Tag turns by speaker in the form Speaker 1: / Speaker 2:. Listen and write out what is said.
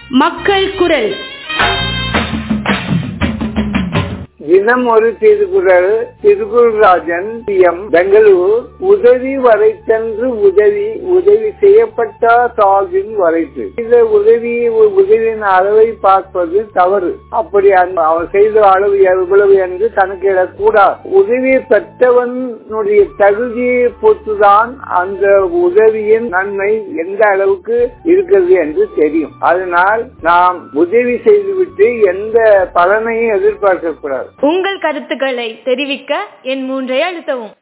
Speaker 1: மக்கள் குரல்
Speaker 2: தினம் ஒரு திருக்குறள் திருக்குறளாஜன் எம் பெங்களூர் உதவி வரைத்தன்று உதவி உதவி செய்யப்பட்ட தாழ்வின் வரைத்து இந்த உதவி உதவியின் அளவை பார்ப்பது தவறு அப்படி அந்த அவன் செய்த அளவு எவ்வளவு என்று கணக்கிடக்கூடாது உதவி பெற்றவனுடைய தகுதியை பொறுத்துதான் அந்த உதவியின் நன்மை எந்த அளவுக்கு இருக்கிறது என்று தெரியும் அதனால் நாம் உதவி செய்துவிட்டு எந்த பலனையும் எதிர்பார்க்க கூடாது
Speaker 1: உங்கள் கருத்துக்களை தெரிவிக்க என் மூன்றை அழுத்தவும்